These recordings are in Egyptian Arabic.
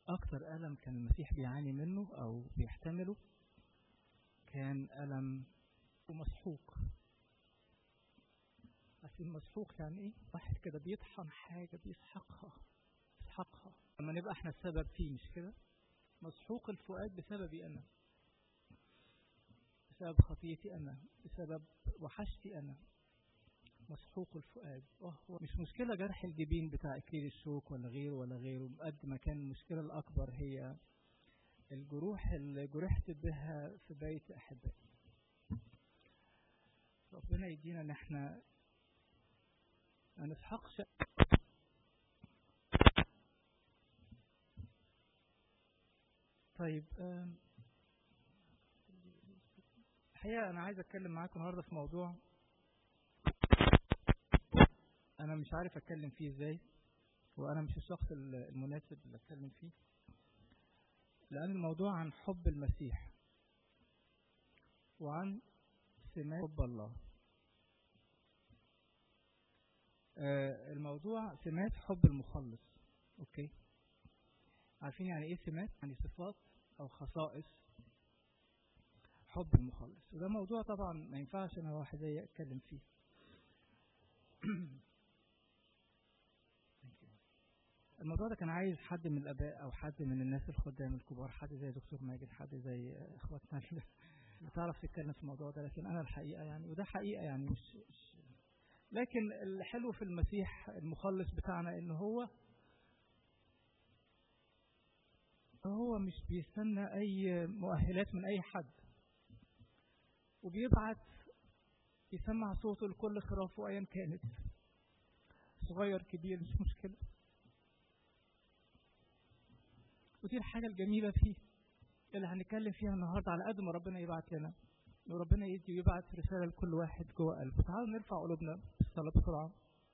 أكثر ألم كان المسيح بيعاني منه أو بيحتمله كان ألم ومسحوق عارفين مسحوق يعني إيه؟ واحد كده بيطحن حاجة بيسحقها يسحقها لما نبقى احنا السبب فيه مش كده؟ مسحوق الفؤاد بسببي أنا بسبب خطيتي أنا بسبب وحشتي أنا مسحوق الفؤاد وهو مش مشكلة جرح الجبين بتاع إكليل الشوك ولا غيره ولا غيره قد ما كان المشكلة الأكبر هي الجروح اللي جرحت بها في بيت أحبائي ربنا يدينا إن احنا ما نسحقش طيب الحقيقة أنا عايز أتكلم معاكم النهاردة في موضوع أنا مش عارف أتكلم فيه إزاي وأنا مش الشخص المناسب اللي أتكلم فيه لأن الموضوع عن حب المسيح وعن سمات حب الله آه الموضوع سمات حب المخلص أوكي عارفين يعني إيه سمات؟ يعني صفات أو خصائص حب المخلص وده موضوع طبعا ما ينفعش أنا واحد زي أتكلم فيه الموضوع ده كان عايز حد من الاباء او حد من الناس الخدام الكبار حد زي دكتور ماجد حد زي اخواتنا اللي بتعرف تتكلم في الموضوع ده لكن انا الحقيقه يعني وده حقيقه يعني مش, مش لكن الحلو في المسيح المخلص بتاعنا ان هو هو مش بيستنى اي مؤهلات من اي حد وبيبعت يسمع صوته لكل خرافه ايا كانت صغير كبير مش مشكله ودي الحاجة الجميلة فيه اللي هنتكلم فيها النهاردة على قد ما ربنا يبعت لنا لو ربنا يدي ويبعت رسالة لكل واحد جوه قلبه تعالوا نرفع قلوبنا بالصلاة بسرعة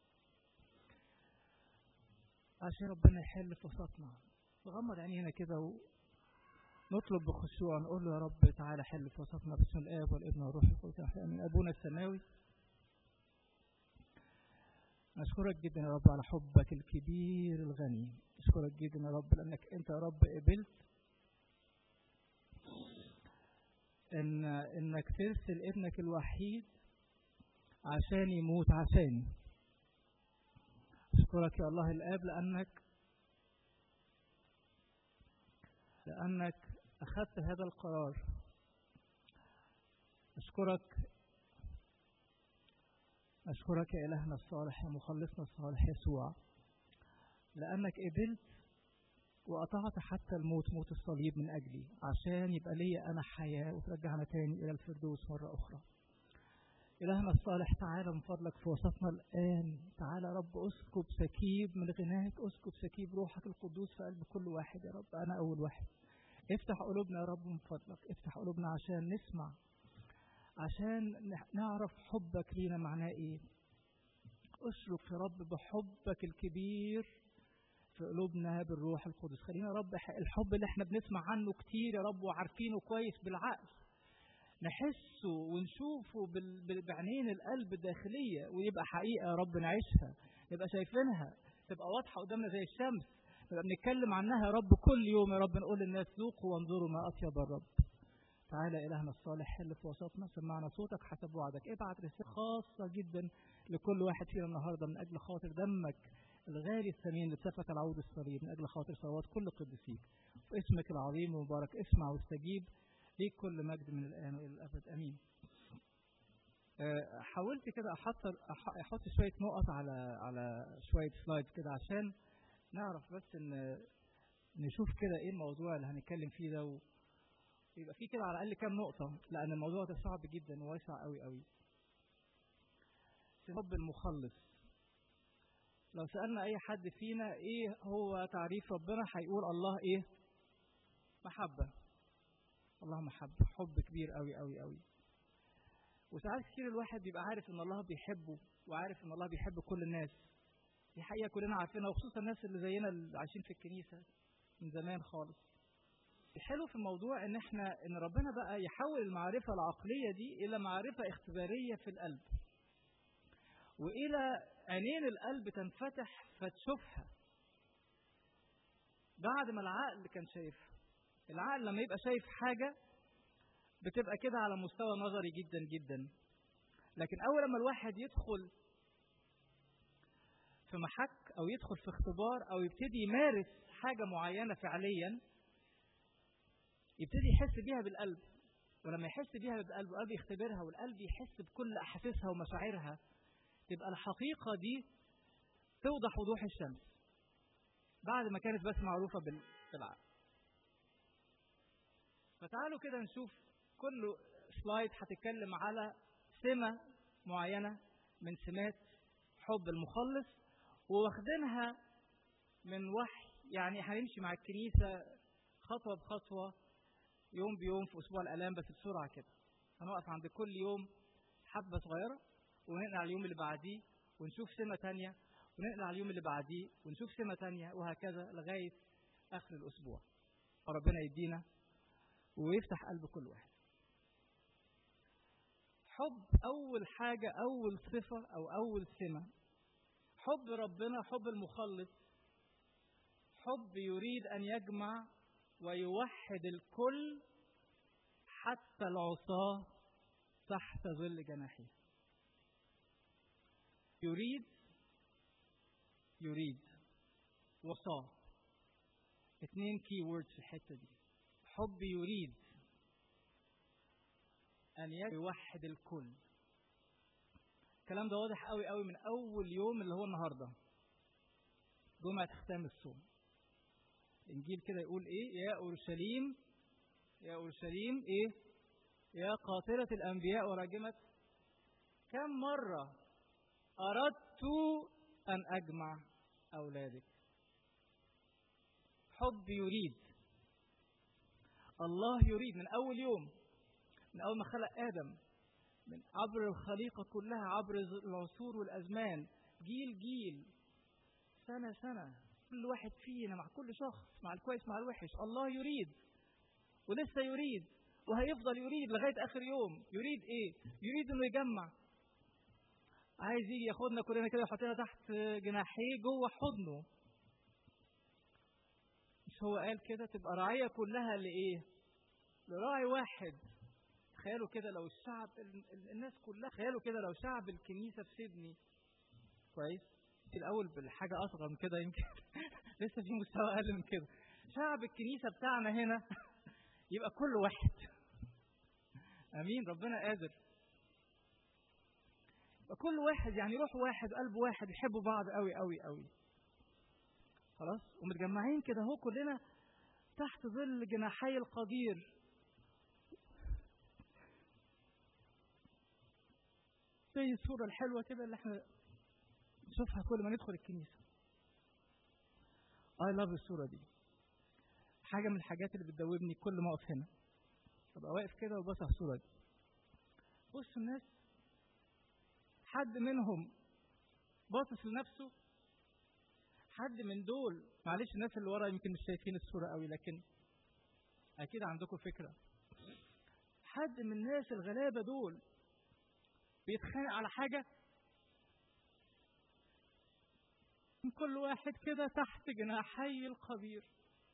عشان ربنا يحل في وسطنا نغمض عينينا كده ونطلب بخشوع نقول له يا رب تعالى حل في وسطنا باسم الآب والابن والروح القدس آمين أبونا السماوي أشكرك جدا يا رب على حبك الكبير الغني أشكرك جدا يا رب لأنك أنت يا رب قبلت إن إنك ترسل ابنك الوحيد عشان يموت عشاني أشكرك يا الله الآب لأنك لأنك أخذت هذا القرار أشكرك أشكرك يا إلهنا الصالح يا مخلصنا الصالح يسوع لأنك قبلت وقطعت حتى الموت موت الصليب من أجلي عشان يبقى لي أنا حياة وترجعنا تاني إلى الفردوس مرة أخرى إلهنا الصالح تعالى من فضلك في وسطنا الآن تعالى رب أسكب سكيب من غناك أسكب سكيب روحك القدوس في قلب كل واحد يا رب أنا أول واحد افتح قلوبنا يا رب من فضلك افتح قلوبنا عشان نسمع عشان نعرف حبك لينا معناه ايه اشرف يا رب بحبك الكبير في قلوبنا بالروح القدس خلينا يا رب الحب اللي احنا بنسمع عنه كتير يا رب وعارفينه كويس بالعقل نحسه ونشوفه بعينين القلب الداخلية ويبقى حقيقة يا رب نعيشها نبقى شايفينها تبقى واضحة قدامنا زي الشمس نبقى بنتكلم عنها يا رب كل يوم يا رب نقول للناس ذوقوا وانظروا ما أطيب الرب تعالى إلهنا الصالح حل في وسطنا سمعنا صوتك حسب وعدك ابعت رسالة خاصة جدا لكل واحد فينا النهاردة من أجل خاطر دمك الغالي الثمين اللي سفك العود الصليب من أجل خاطر صلوات كل قدسيك واسمك العظيم ومبارك اسمع واستجيب ليك كل مجد من الآن وإلى الأبد أمين حاولت كده أحط أحط شوية نقط على على شوية سلايدز كده عشان نعرف بس إن نشوف كده إيه الموضوع اللي هنتكلم فيه ده و... يبقى في كده على الاقل كام نقطه لان الموضوع ده صعب جدا وواسع قوي قوي حب المخلص لو سالنا اي حد فينا ايه هو تعريف ربنا هيقول الله ايه محبه الله محبه حب كبير قوي قوي قوي وساعات كتير الواحد بيبقى عارف ان الله بيحبه وعارف ان الله بيحب كل الناس دي حقيقه كلنا عارفينها وخصوصا الناس اللي زينا اللي عايشين في الكنيسه من زمان خالص الحلو في الموضوع ان احنا ان ربنا بقى يحول المعرفه العقليه دي الى معرفه اختباريه في القلب والى عينين القلب تنفتح فتشوفها بعد ما العقل كان شايفها العقل لما يبقى شايف حاجة بتبقى كده على مستوى نظري جدا جدا لكن أول لما الواحد يدخل في محك أو يدخل في اختبار أو يبتدي يمارس حاجة معينة فعليا يبتدي يحس بيها بالقلب ولما يحس بيها بالقلب والقلب يختبرها والقلب يحس بكل أحاسيسها ومشاعرها تبقى الحقيقة دي توضح وضوح الشمس بعد ما كانت بس معروفة بالعقل فتعالوا كده نشوف كل سلايد هتتكلم على سمة معينة من سمات حب المخلص وواخدينها من وحي يعني هنمشي مع الكنيسة خطوة بخطوة يوم بيوم في أسبوع الآلام بس بسرعة كده هنقف عند كل يوم حبة صغيرة وننقل على اليوم اللي بعديه ونشوف سمة تانية وننقل على اليوم اللي بعديه ونشوف سمة تانية وهكذا لغاية آخر الأسبوع ربنا يدينا ويفتح قلب كل واحد حب أول حاجة أول صفة أو أول سمة حب ربنا حب المخلص حب يريد أن يجمع ويوحد الكل حتى العصاة تحت ظل جناحه يريد يريد وصاه اثنين كي ووردز في الحتة دي حب يريد أن يوحد الكل الكلام ده واضح قوي قوي من أول يوم اللي هو النهاردة جمعة ختام الصوم الإنجيل كده يقول إيه يا أورشليم يا أورشليم إيه يا قاتلة الأنبياء وراجمة كم مرة أردت أن أجمع أولادك حب يريد الله يريد من أول يوم من أول ما خلق آدم من عبر الخليقة كلها عبر العصور والأزمان جيل جيل سنة سنة كل واحد فينا مع كل شخص مع الكويس مع الوحش الله يريد ولسه يريد وهيفضل يريد لغاية آخر يوم يريد إيه؟ يريد إنه يجمع عايز يجي ياخدنا كلنا كده يحطنا تحت جناحيه جوه حضنه مش هو قال كده تبقى رعية كلها لإيه؟ لراعي واحد تخيلوا كده لو الشعب الناس كلها تخيلوا كده لو شعب الكنيسة في سيدني كويس في الأول بالحاجة أصغر من كده يمكن لسه في مستوى أقل من كده شعب الكنيسة بتاعنا هنا يبقى كل واحد أمين ربنا قادر يبقى كل واحد يعني روح واحد قلب واحد يحبوا بعض قوي قوي قوي خلاص ومتجمعين كده اهو كلنا تحت ظل جناحي القدير زي الصورة الحلوة كده اللي احنا نشوفها كل ما ندخل الكنيسة I love الصورة دي حاجة من الحاجات اللي بتدوبني كل ما أقف هنا أبقى واقف كده وبص على الصورة دي بص الناس حد منهم باصص لنفسه حد من دول معلش الناس اللي ورا يمكن مش شايفين الصورة قوي لكن أكيد عندكم فكرة حد من الناس الغلابة دول بيتخانق على حاجة كل واحد كده تحت جناحي القبير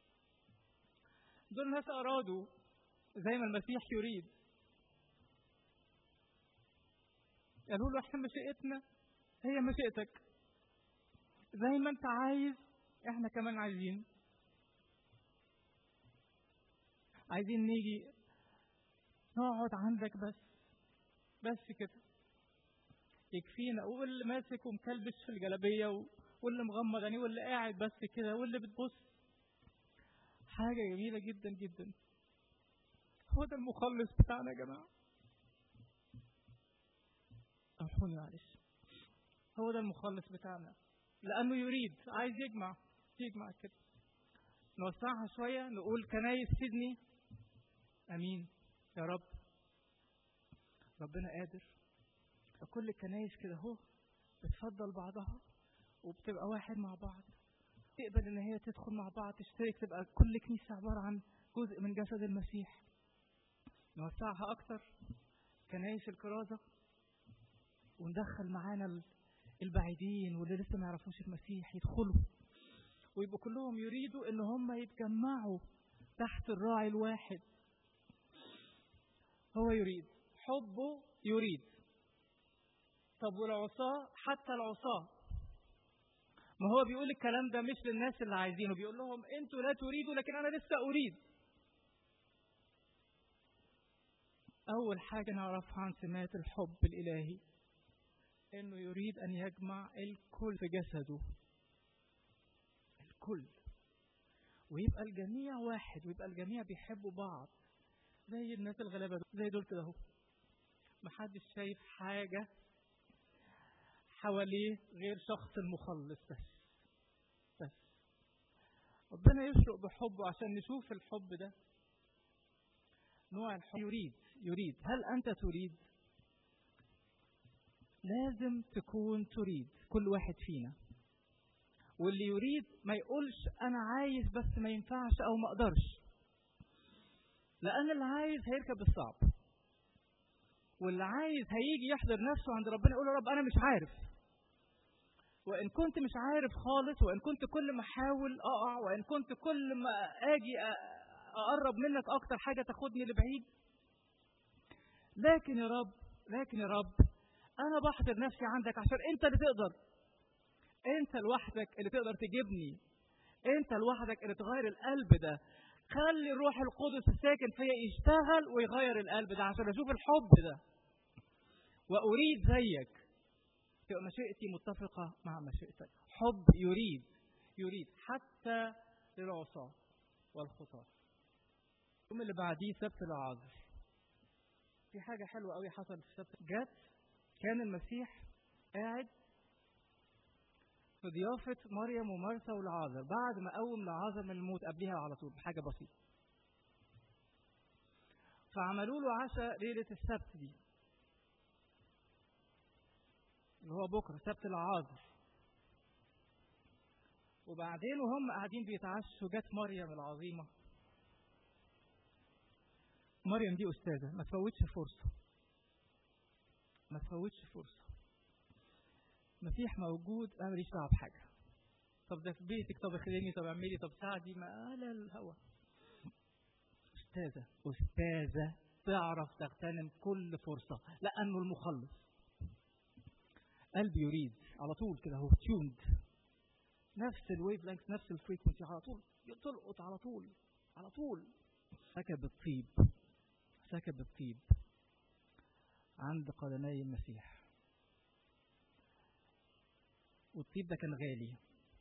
دول ناس أرادوا زي ما المسيح يريد قالوا له احنا مشيئتنا هي مشيئتك زي ما انت عايز احنا كمان عايزين عايزين نيجي نقعد عندك بس بس كده يكفينا واللي ماسك ومكلبش في الجلابيه واللي مغمض عينيه واللي قاعد بس كده واللي بتبص حاجه جميله جدا جدا هو ده المخلص بتاعنا يا جماعه سامحوني معلش هو ده المخلص بتاعنا لانه يريد عايز يجمع يجمع كده نوسعها شويه نقول كنايس سيدني امين يا رب ربنا قادر كل الكنايس كده اهو بتفضل بعضها وبتبقى واحد مع بعض تقبل ان هي تدخل مع بعض تشترك تبقى كل كنيسه عباره عن جزء من جسد المسيح نوسعها اكتر كنايس الكرازه وندخل معانا البعيدين واللي لسه ما يعرفوش المسيح يدخلوا ويبقوا كلهم يريدوا ان هم يتجمعوا تحت الراعي الواحد هو يريد حبه يريد طب والعصاة حتى العصاة ما هو بيقول الكلام ده مش للناس اللي عايزينه بيقول لهم انتوا لا تريدوا لكن انا لسه اريد اول حاجة نعرفها عن سمات الحب الالهي انه يريد ان يجمع الكل في جسده الكل ويبقى الجميع واحد ويبقى الجميع بيحبوا بعض زي الناس الغلابة زي دول كده اهو محدش شايف حاجة حواليه غير شخص المخلص بس بس ربنا يشرق بحبه عشان نشوف الحب ده نوع الحب يريد يريد هل أنت تريد لازم تكون تريد كل واحد فينا واللي يريد ما يقولش أنا عايز بس ما ينفعش أو ما أقدرش لأن اللي عايز هيركب الصعب واللي عايز هيجي يحضر نفسه عند ربنا يقول يا رب أنا مش عارف وإن كنت مش عارف خالص وإن كنت كل ما أحاول أقع وإن كنت كل ما أجي أقرب منك أكتر حاجة تاخدني لبعيد لكن يا رب لكن يا رب أنا بحضر نفسي عندك عشان أنت اللي تقدر أنت لوحدك اللي تقدر تجيبني أنت لوحدك اللي تغير القلب ده خلي الروح القدس الساكن فيا يشتغل ويغير القلب ده عشان اشوف الحب ده واريد زيك تبقى مشيئتي متفقة مع مشيئتك حب يريد يريد حتى للعصاة والخطاة اليوم اللي بعديه سبت العذر في حاجة حلوة قوي حصلت في سبت جت كان المسيح قاعد في ضيافة مريم ومرثا والعازر بعد ما قوم العازر من الموت قبلها على طول بحاجة بسيطة فعملوا له عشاء ليلة السبت دي اللي هو بكرة سبت العازر وبعدين وهم قاعدين بيتعشوا جت مريم العظيمة مريم دي أستاذة ما تفوتش فرصة ما تفوتش فرصة مسيح موجود انا ماليش دعوه بحاجه طب ده في بيتك طب اخدمي طب اعملي طب ساعدي ما لا الهوى استاذه استاذه تعرف تغتنم كل فرصه لانه المخلص قلبي يريد على طول كده هو تيوند نفس الويف لينكس نفس الفريكونسي على طول تلقط على طول على طول سكب الطيب سكب الطيب عند قدمي المسيح والطيب ده كان غالي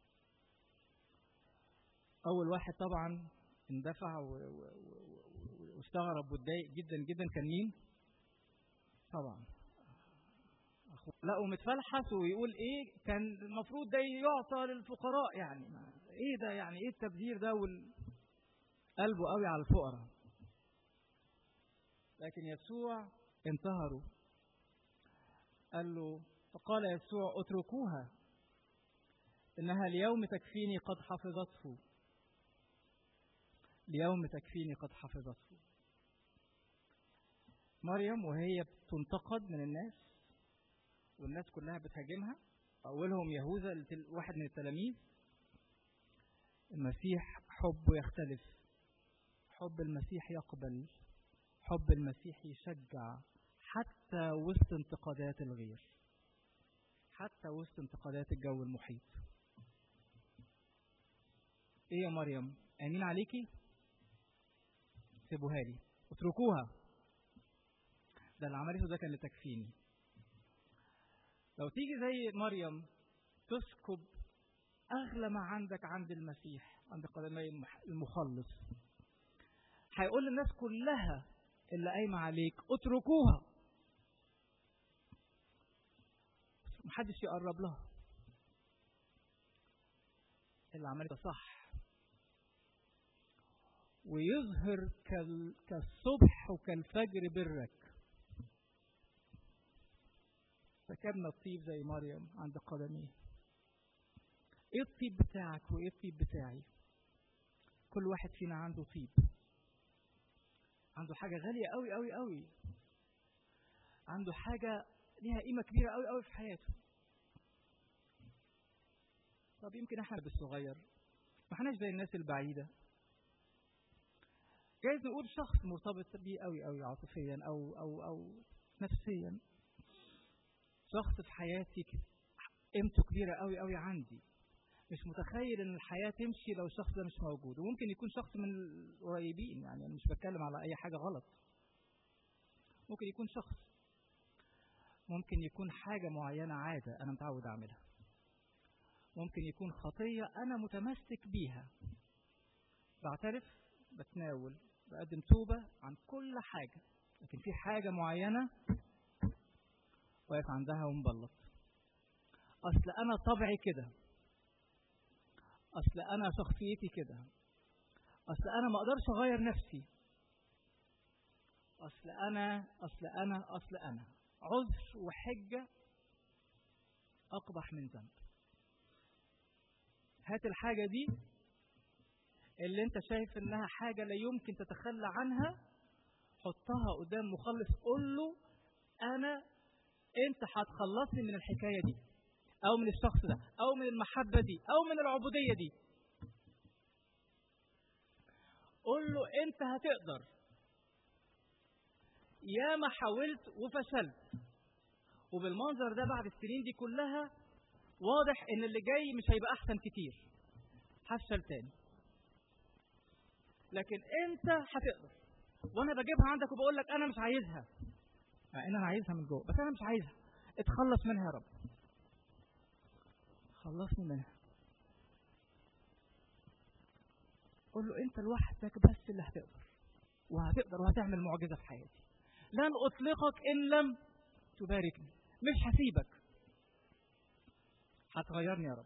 اول واحد طبعا اندفع واستغرب واتضايق جدا جدا كان مين طبعا لقوا متفلحس ويقول ايه كان المفروض ده يعطى للفقراء يعني ايه ده يعني ايه التبذير ده وال... قلبه قوي على الفقراء لكن يسوع انتهروا قال له فقال يسوع اتركوها إنها اليوم تكفيني قد حفظته اليوم تكفيني قد حفظته مريم وهي بتنتقد من الناس والناس كلها بتهاجمها أولهم يهوذا واحد من التلاميذ المسيح حبه يختلف حب المسيح يقبل حب المسيح يشجع حتى وسط انتقادات الغير حتى وسط انتقادات الجو المحيط ايه يا مريم امين عليكي سيبوها لي اتركوها ده اللي عملته ده كان لتكفيني لو تيجي زي مريم تسكب اغلى ما عندك عند المسيح عند قدمي المخلص هيقول للناس كلها اللي قايمه عليك اتركوها محدش يقرب لها اللي عملته صح ويظهر كالصبح وكالفجر برك فكرنا الطيب زي مريم عند قدميه ايه الطيب بتاعك وايه الطيب بتاعي كل واحد فينا عنده طيب عنده حاجة غالية قوي قوي قوي عنده حاجة ليها قيمة كبيرة قوي قوي في حياته طب يمكن احنا بالصغير ما احناش زي الناس البعيدة جايز نقول شخص مرتبط بيه قوي قوي عاطفيا أو أو أو نفسيا شخص في حياتي قيمته كبيرة قوي قوي عندي مش متخيل ان الحياة تمشي لو الشخص ده مش موجود وممكن يكون شخص من القريبين يعني انا مش بتكلم على اي حاجة غلط ممكن يكون شخص ممكن يكون حاجة معينة عادة انا متعود اعملها ممكن يكون خطية انا متمسك بيها بعترف بتناول بقدم توبة عن كل حاجة لكن في حاجة معينة واقف عندها ومبلط اصل انا طبعي كده اصل انا شخصيتي كده اصل انا ما اقدرش اغير نفسي اصل انا اصل انا اصل انا عذر وحجه اقبح من ذنب هات الحاجه دي اللي انت شايف انها حاجه لا يمكن تتخلى عنها حطها قدام مخلص قول له انا انت هتخلصني من الحكايه دي أو من الشخص ده أو من المحبة دي أو من العبودية دي قول له أنت هتقدر يا ما حاولت وفشلت وبالمنظر ده بعد السنين دي كلها واضح ان اللي جاي مش هيبقى احسن كتير هفشل تاني لكن انت هتقدر وانا بجيبها عندك وبقول لك انا مش عايزها مع ان انا عايزها من جوه بس انا مش عايزها اتخلص منها يا رب خلصني منها قول له انت لوحدك بس اللي هتقدر وهتقدر وهتعمل معجزه في حياتي لن اطلقك ان لم تباركني مش هسيبك هتغيرني يا رب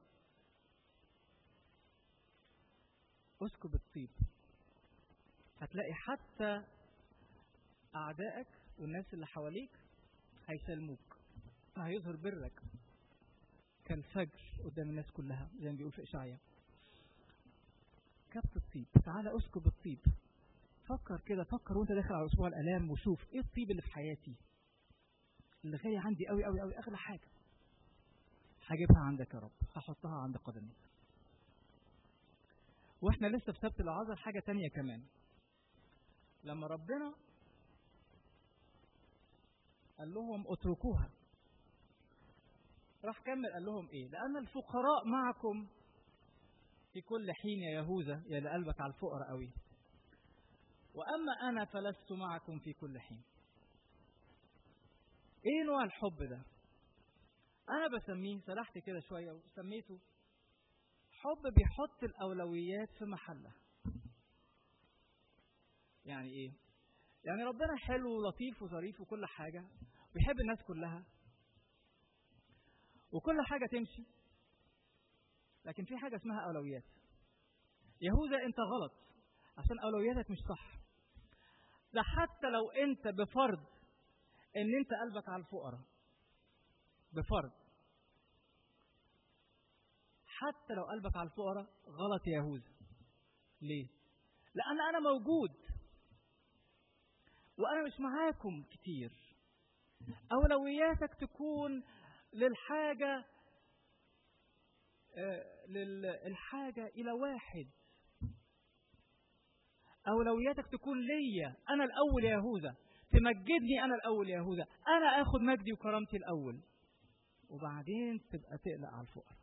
اسكب الطيب هتلاقي حتى اعدائك والناس اللي حواليك هيسلموك هيظهر برك كالفجر قدام الناس كلها زي ما بيقول في إشعياء كبت الطيب تعالى اسكب الطيب فكر كده فكر وانت داخل على اسبوع الالام وشوف ايه الطيب اللي في حياتي اللي غالي عندي قوي قوي قوي اغلى حاجه هجيبها عندك يا رب هحطها عند قدمي واحنا لسه في سبت العذر حاجه تانية كمان لما ربنا قال لهم اتركوها راح كمل قال لهم ايه لان الفقراء معكم في كل حين يا يهوذا يا اللي قلبك على الفقراء قوي واما انا فلست معكم في كل حين ايه نوع الحب ده انا بسميه سرحت كده شويه وسميته حب بيحط الاولويات في محلها يعني ايه يعني ربنا حلو ولطيف وظريف وكل حاجه بيحب الناس كلها وكل حاجة تمشي لكن في حاجة اسمها أولويات يهوذا أنت غلط عشان أولوياتك مش صح ده حتى لو أنت بفرض إن أنت قلبك على الفقراء بفرض حتى لو قلبك على الفقراء غلط يا يهوذا ليه؟ لأن أنا موجود وأنا مش معاكم كتير أولوياتك تكون للحاجة للحاجة إلى واحد أولوياتك تكون ليا أنا الأول يا يهوذا تمجدني أنا الأول يا يهوذا أنا آخد مجدي وكرامتي الأول وبعدين تبقى تقلق على الفقراء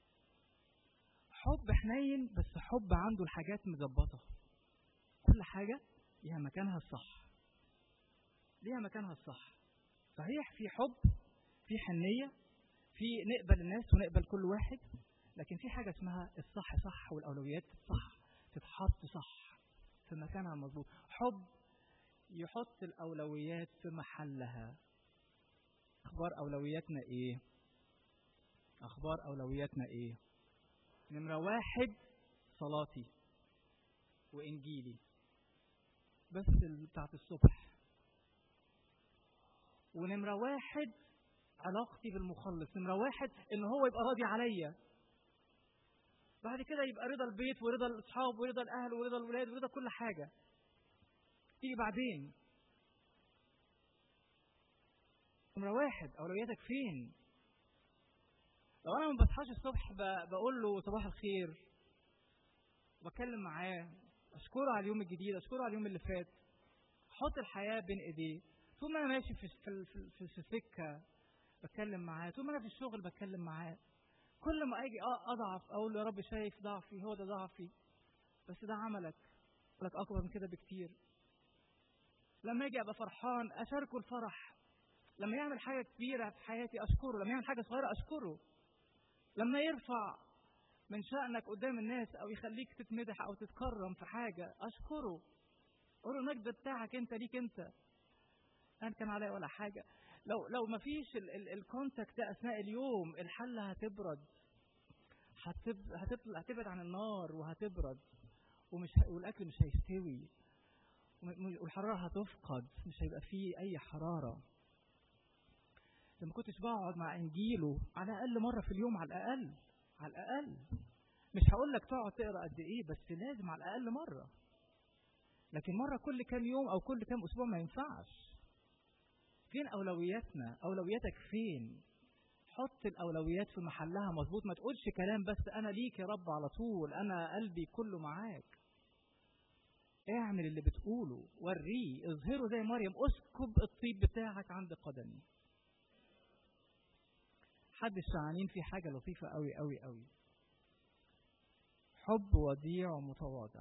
حب حنين بس حب عنده الحاجات مظبطة كل حاجة ليها مكانها الصح ليها مكانها الصح صحيح في حب في حنية في نقبل الناس ونقبل كل واحد لكن في حاجة اسمها الصح صح والأولويات صح تتحط صح في مكانها المظبوط حب يحط الأولويات في محلها أخبار أولوياتنا إيه أخبار أولوياتنا إيه نمرة واحد صلاتي وإنجيلي بس بتاعت الصبح ونمرة واحد علاقتي بالمخلص نمرة واحد إن هو يبقى راضي عليا بعد كده يبقى رضا البيت ورضا الأصحاب ورضا الأهل ورضا الولاد ورضا كل حاجة تيجي بعدين نمرة واحد أولوياتك فين؟ لو أنا ما بصحاش الصبح بقول له صباح الخير وبتكلم معاه اشكره على اليوم الجديد اشكره على اليوم اللي فات حط الحياه بين ايديه طول ما انا ماشي في في في, في سكه بتكلم معاه طول ما انا في الشغل بتكلم معاه كل ما اجي اضعف اقول يا رب شايف ضعفي هو ده ضعفي بس ده عملك لك اكبر من كده بكتير لما اجي ابقى فرحان اشاركه الفرح لما يعمل حاجه كبيره في حياتي اشكره لما يعمل حاجه صغيره اشكره لما يرفع من شأنك قدام الناس أو يخليك تتمدح أو تتكرم في حاجة أشكره قول له المجد بتاعك أنت ليك أنت أنا كان عليا ولا حاجة لو لو ما فيش الكونتاكت ده أثناء اليوم الحلة هتبرد هتب هتبعد عن النار وهتبرد ومش والأكل مش هيستوي والحرارة هتفقد مش هيبقى فيه أي حرارة لما كنتش بقعد مع إنجيله على الأقل مرة في اليوم على الأقل على الأقل مش هقول لك تقعد تقرا قد إيه بس لازم على الأقل مرة لكن مرة كل كام يوم أو كل كام أسبوع ما ينفعش فين أولوياتنا أولوياتك فين حط الأولويات في محلها مظبوط ما تقولش كلام بس أنا ليك يا رب على طول أنا قلبي كله معاك اعمل اللي بتقوله وريه اظهره زي مريم اسكب الطيب بتاعك عند قدمي حد الشعانين في حاجة لطيفة قوي قوي قوي حب وديع ومتواضع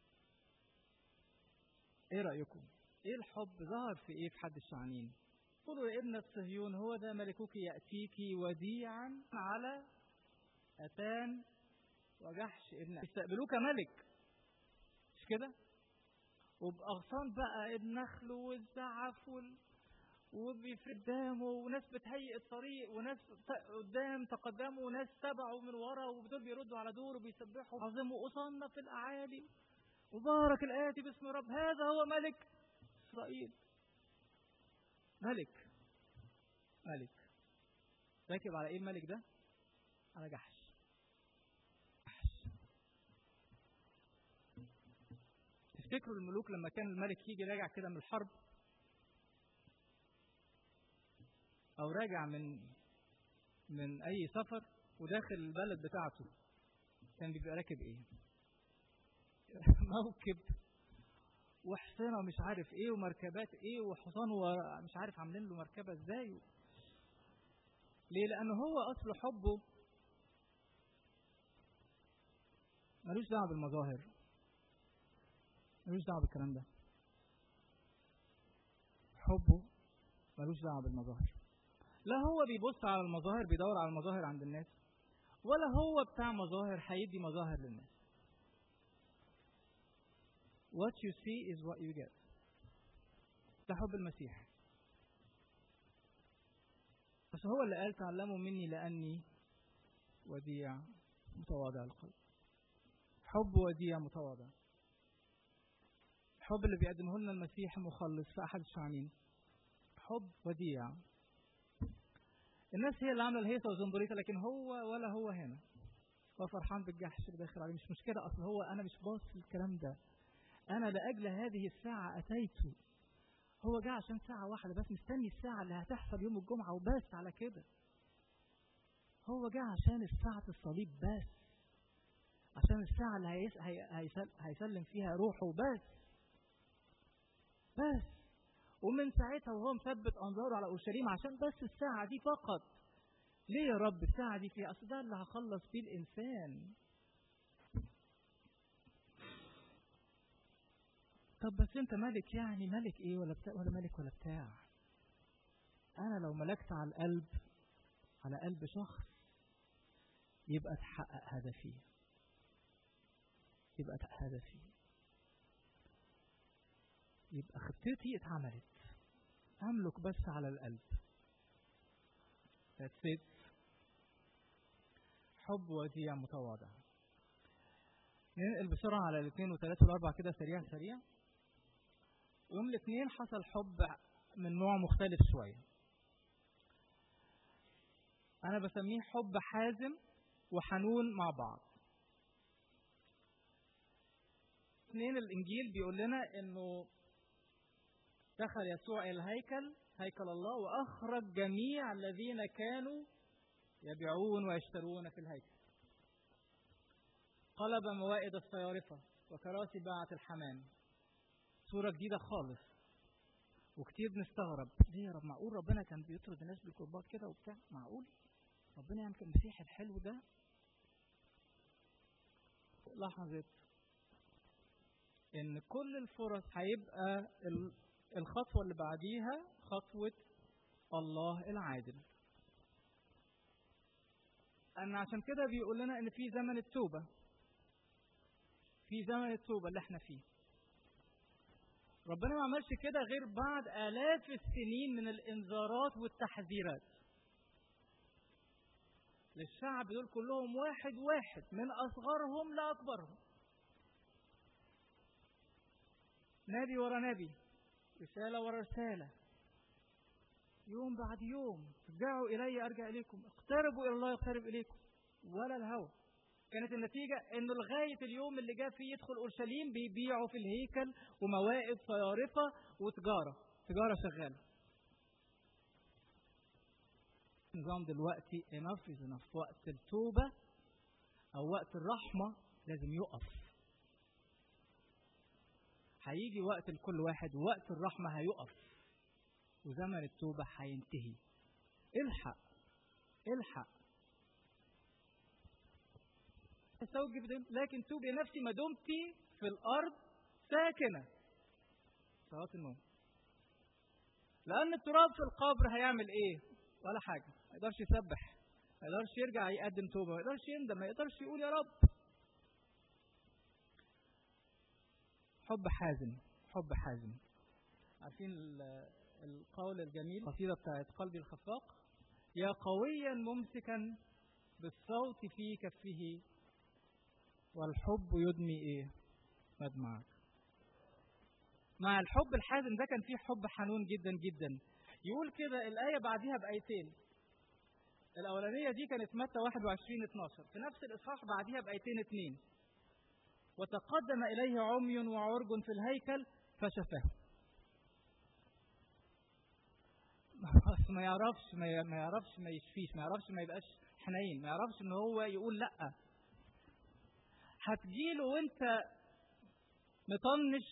ايه رأيكم ايه الحب ظهر في ايه في حد الشعانين قولوا يا ابنة صهيون هو ده ملكك يأتيك وديعا على أتان وجحش ابن استقبلوك ملك مش كده وبأغصان بقى النخل والزعف وال... وقدامه وناس بتهيئ الطريق وناس قدام تقدموا وناس تبعوا من ورا ودول بيردوا على دور وبيسبحوا عظموا أصلنا في الأعالي وبارك الآتي باسم رب هذا هو ملك إسرائيل ملك ملك راكب على إيه الملك ده؟ على جحش تفتكروا الملوك لما كان الملك يجي راجع كده من الحرب او راجع من من اي سفر وداخل البلد بتاعته كان بيبقى راكب ايه موكب وحصنه مش عارف ايه ومركبات ايه وحصان مش عارف عاملين له مركبه ازاي ليه لانه هو اصل حبه ملوش دعوه بالمظاهر ملوش دعوه بالكلام ده حبه ملوش دعوه بالمظاهر لا هو بيبص على المظاهر بيدور على المظاهر عند الناس ولا هو بتاع مظاهر هيدي مظاهر للناس What you see is what you get ده حب المسيح بس هو اللي قال تعلموا مني لأني وديع متواضع القلب حب وديع متواضع الحب اللي بيقدمه لنا المسيح المخلص في أحد الشعانين حب وديع الناس هي اللي عامله الهيصه والزنبريطه لكن هو ولا هو هنا هو فرحان بالجحش اللي داخل عليه مش مشكله اصل هو انا مش باص للكلام ده انا لاجل هذه الساعه اتيت هو جاء عشان ساعه واحده بس مستني الساعه اللي هتحصل يوم الجمعه وبس على كده هو جاء عشان الساعة الصليب بس عشان الساعة اللي هيس... هي... هيسل... هيسلم فيها روحه بس بس ومن ساعتها وهو مثبت انظاره على اورشليم عشان بس الساعه دي فقط ليه يا رب الساعه دي فيها اصل ده اللي هخلص بيه الانسان طب بس انت ملك يعني ملك ايه ولا بتاع ولا ملك ولا بتاع انا لو ملكت على القلب على قلب شخص يبقى تحقق هدفي يبقى تحقق هدفي يبقى خطتي اتعملت أملك بس على القلب That's it. حب وديع متواضع ننقل بسرعة على الاثنين وثلاثة والأربعة كده سريع سريع يوم الاثنين حصل حب من نوع مختلف شوية أنا بسميه حب حازم وحنون مع بعض اثنين الإنجيل بيقول لنا إنه دخل يسوع إلى الهيكل هيكل الله وأخرج جميع الذين كانوا يبيعون ويشترون في الهيكل قلب موائد الصيارفة وكراسي باعة الحمام صورة جديدة خالص وكتير بنستغرب ليه يا رب معقول ربنا كان بيطرد الناس بالكربات كده وبتاع معقول ربنا يعمل المسيح الحلو ده لحظة ان كل الفرص هيبقى الخطوة اللي بعديها خطوة الله العادل أن عشان كده بيقول لنا إن في زمن التوبة في زمن التوبة اللي احنا فيه ربنا ما عملش كده غير بعد آلاف السنين من الإنذارات والتحذيرات للشعب دول كلهم واحد واحد من أصغرهم لأكبرهم نبي ورا نبي رسالة ورا رسالة يوم بعد يوم ارجعوا إلي أرجع إليكم اقتربوا إلى الله يقترب إليكم ولا الهوى كانت النتيجة إنه لغاية اليوم اللي جاء فيه يدخل أورشليم بيبيعوا في الهيكل وموائد صيارفة وتجارة تجارة شغالة نظام دلوقتي enough is enough وقت التوبة أو وقت الرحمة لازم يقف هيجي وقت لكل واحد ووقت الرحمة هيقف وزمن التوبة هينتهي الحق الحق استوجب لكن توبي نفسي ما دمت في الأرض ساكنة صلاة النوم لأن التراب في القبر هيعمل إيه؟ ولا حاجة ما يقدرش يسبح ما يقدرش يرجع يقدم توبة ما يقدرش يندم ما يقدرش يقول يا رب حب حازم حب حازم عارفين القول الجميل القصيدة بتاعت قلبي الخفاق يا قويا ممسكا بالصوت في كفه والحب يدمي ايه مدمعك مع الحب الحازم ده كان فيه حب حنون جدا جدا يقول كده الآية بعديها بآيتين الأولانية دي كانت متى 21 12 في نفس الإصحاح بعديها بآيتين اثنين وتقدم إليه عمي وعرج في الهيكل فشفاه ما يعرفش ما يعرفش ما يشفيش ما يعرفش ما يبقاش حنين ما يعرفش ان هو يقول لا هتجيله وانت مطنش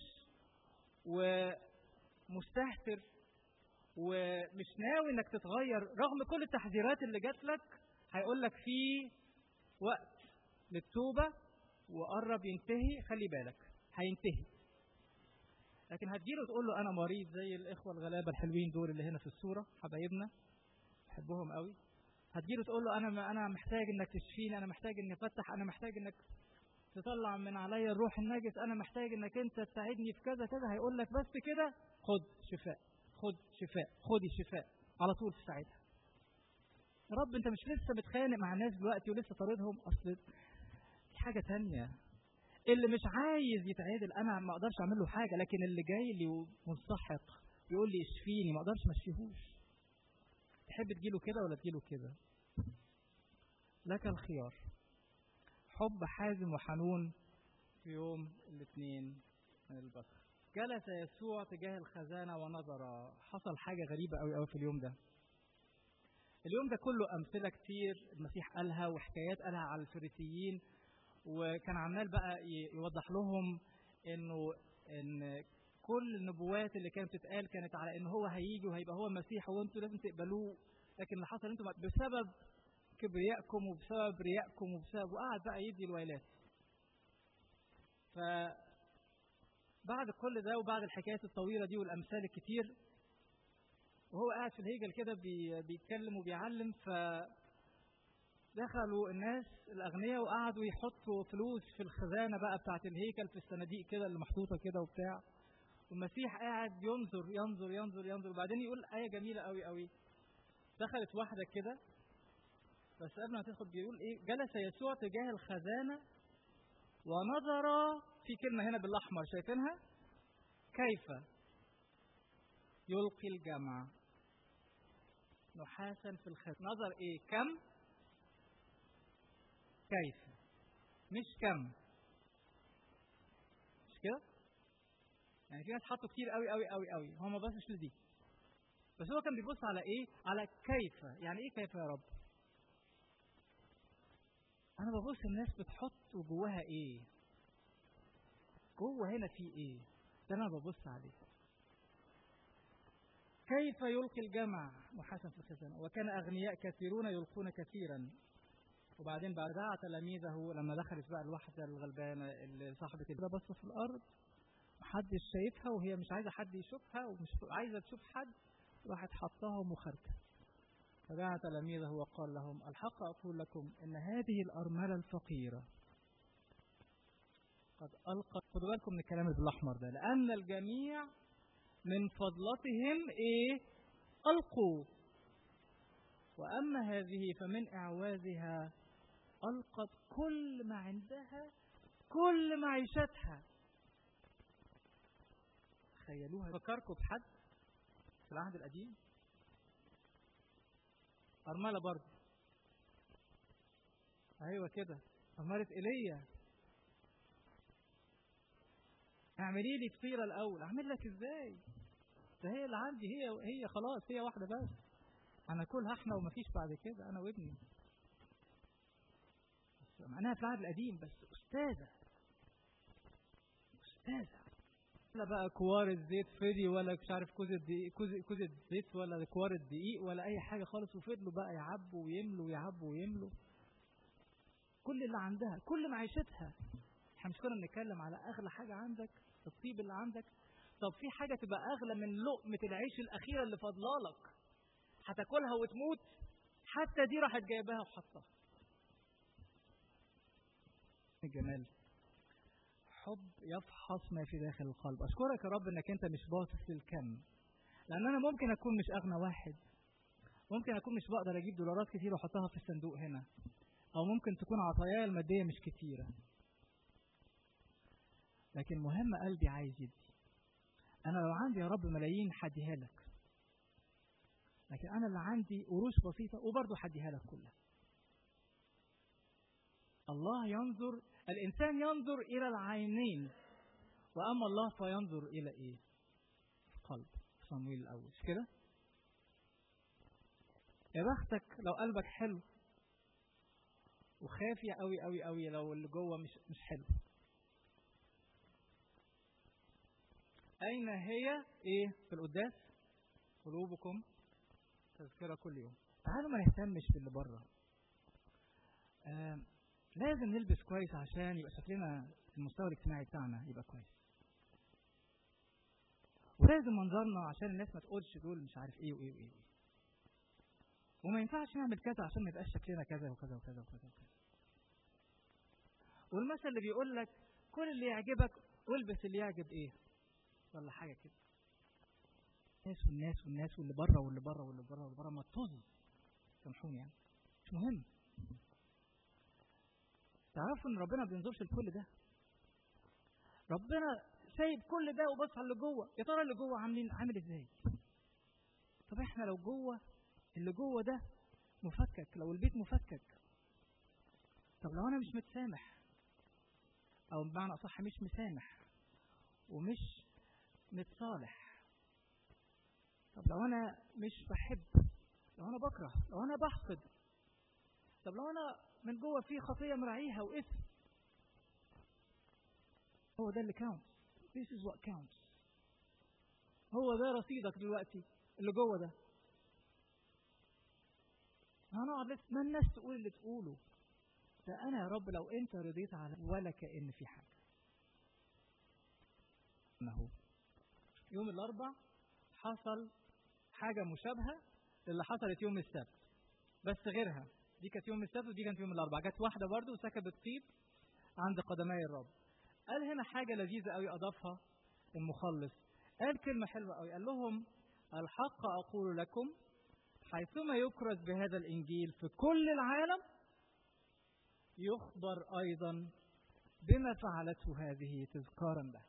ومستهتر ومش ناوي انك تتغير رغم كل التحذيرات اللي جات لك هيقول لك في وقت للتوبه وقرب ينتهي خلي بالك هينتهي لكن هتجيله تقول له انا مريض زي الاخوه الغلابه الحلوين دول اللي هنا في الصوره حبايبنا بحبهم قوي هتجيله تقول له انا انا محتاج انك تشفيني انا محتاج اني افتح انا محتاج انك تطلع من عليا الروح النجس انا محتاج انك انت تساعدني في كذا كذا هيقول لك بس كده خد شفاء خد شفاء خدي شفاء على طول في ساعتها يا رب انت مش لسه متخانق مع الناس دلوقتي ولسه طاردهم اصل حاجة تانية اللي مش عايز يتعادل انا ما اقدرش اعمل له حاجه لكن اللي جاي لي منسحق يقول لي اشفيني ما اقدرش ما اشفيهوش تحب تجيله كده ولا تجيله كده لك الخيار حب حازم وحنون في يوم الاثنين من البصر جلس يسوع تجاه الخزانة ونظر حصل حاجة غريبة قوي قوي في اليوم ده اليوم ده كله أمثلة كتير المسيح قالها وحكايات قالها على الفريسيين وكان عمال بقى يوضح لهم انه ان كل النبوات اللي كانت بتتقال كانت على ان هو هيجي وهيبقى هو المسيح وانتوا لازم تقبلوه لكن اللي حصل انتم بسبب كبريائكم وبسبب ريائكم وبسبب وقعد بقى يدي الويلات ف بعد كل ده وبعد الحكايات الطويله دي والامثال الكتير وهو قاعد في الهيجل كده بيتكلم وبيعلم ف دخلوا الناس الأغنياء وقعدوا يحطوا فلوس في الخزانة بقى بتاعة الهيكل في الصناديق كده اللي محطوطة كده وبتاع والمسيح قاعد ينظر ينظر ينظر ينظر وبعدين يقول آية جميلة قوي قوي دخلت واحدة كده بس قبل ما تدخل بيقول إيه جلس يسوع تجاه الخزانة ونظر في كلمة هنا بالأحمر شايفينها كيف يلقي الجمع نحاسا في الخزانة نظر إيه كم كيف مش كم مش كده يعني في ناس حطوا كتير قوي قوي قوي قوي هو ما بصش لدي بس هو كان بيبص على ايه على كيف يعني ايه كيف يا رب انا ببص الناس بتحط جواها ايه جوه هنا في ايه ده انا ببص عليه كيف يلقي الجمع محسن في الخزانة وكان أغنياء كثيرون يلقون كثيرا وبعدين بعد دعا تلاميذه لما دخلت بقى الواحدة الغلبانة اللي صاحبة كده بص في الأرض محدش شايفها وهي مش عايزة حد يشوفها ومش عايزة تشوف حد راحت حطها ومخرجة فدعا تلاميذه وقال لهم الحق أقول لكم إن هذه الأرملة الفقيرة قد ألقت خدوا بالكم من الكلام بالأحمر ده لأن الجميع من فضلتهم إيه ألقوا وأما هذه فمن إعوازها ألقت كل ما عندها كل معيشتها تخيلوها فكركم بحد في العهد القديم أرملة برضه أيوة كده أرملة إيليا اعملي لي فطيرة الأول أعمل لك إزاي ده هي اللي عندي هي هي خلاص هي واحدة بس أنا كلها إحنا ومفيش بعد كده أنا وابني معناها في العهد القديم بس أستاذة أستاذة لا بقى كوار الزيت فدي ولا مش عارف كوز الدقيق كوز كوز الزيت ولا كوار الدقيق ولا أي حاجة خالص وفضلوا بقى يعبوا ويملوا ويعبوا ويملوا كل اللي عندها كل معيشتها احنا مش كنا بنتكلم على أغلى حاجة عندك الطيب اللي عندك طب في حاجة تبقى أغلى من لقمة العيش الأخيرة اللي فاضلالك هتاكلها وتموت حتى دي راحت جايباها وحطها الجمال حب يفحص ما في داخل القلب أشكرك يا رب أنك أنت مش باصص للكم لأن أنا ممكن أكون مش أغنى واحد ممكن أكون مش بقدر أجيب دولارات كتير وأحطها في الصندوق هنا أو ممكن تكون عطاياي المادية مش كتيرة لكن مهم قلبي عايز يدي أنا لو عندي يا رب ملايين هديها لك لكن أنا اللي عندي قروش بسيطة وبرضه هديها لك كلها الله ينظر الإنسان ينظر إلى العينين وأما الله فينظر إلى إيه؟ القلب صمويل الأول مش كده؟ يا بختك لو قلبك حلو وخافي قوي قوي قوي لو اللي جوه مش مش حلو أين هي إيه في القداس قلوبكم تذكرة كل يوم تعالوا ما نهتمش باللي بره آه لازم نلبس كويس عشان يبقى شكلنا المستوى الاجتماعي بتاعنا يبقى كويس ولازم منظرنا عشان الناس ما تقولش دول مش عارف ايه وايه وايه وما ينفعش نعمل كذا عشان ما يبقاش شكلنا كذا وكذا وكذا وكذا وكذا والمثل اللي بيقول لك كل اللي يعجبك والبس اللي يعجب ايه ولا حاجه كده الناس والناس والناس واللي بره واللي بره واللي بره واللي بره ما طز سامحوني يعني مش مهم تعرفوا ان ربنا ما بينظرش لكل ده ربنا سايب كل ده وبص على اللي جوه يا ترى اللي جوه عاملين عامل ازاي طب احنا لو جوه اللي جوه ده مفكك لو البيت مفكك طب لو انا مش متسامح او بمعنى اصح مش مسامح ومش متصالح طب لو انا مش بحب لو انا بكره لو انا بحقد طب لو انا من جوه في خطيه مراعيها واسم هو ده اللي كاونت This is what counts هو ده رصيدك دلوقتي اللي جوه ده هنقعد لسه ما الناس تقول اللي تقوله ده انا يا رب لو انت رضيت على ولا كأن في حاجه انه يوم الاربع حصل حاجه مشابهه للي حصلت يوم السبت بس غيرها دي كانت يوم السبت ودي كانت يوم الاربع جت واحده برضه وسكبت طيب عند قدمي الرب قال هنا حاجه لذيذه قوي اضافها المخلص قال كلمه حلوه قوي قال لهم الحق اقول لكم حيثما يكرز بهذا الانجيل في كل العالم يخبر ايضا بما فعلته هذه تذكارا له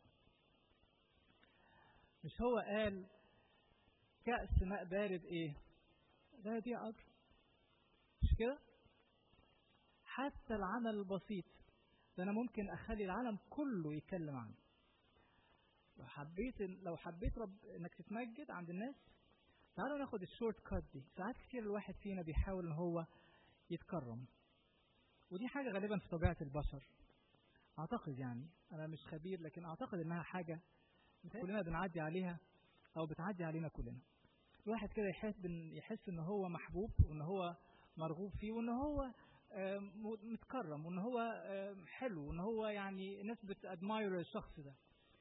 مش هو قال كأس ماء بارد ايه لا يضيع اجر مش كده حتى العمل البسيط ده انا ممكن اخلي العالم كله يتكلم عنه لو حبيت لو حبيت رب انك تتمجد عند الناس تعالوا ناخد الشورت كات دي ساعات كتير الواحد فينا بيحاول ان هو يتكرم ودي حاجة غالبا في طبيعة البشر أعتقد يعني أنا مش خبير لكن أعتقد إنها حاجة كلنا بنعدي عليها أو بتعدي علينا كلنا الواحد كده يحس يحس إن هو محبوب وإن هو مرغوب فيه وإن هو متكرم وإن هو حلو وإن هو يعني الناس بتادماير الشخص ده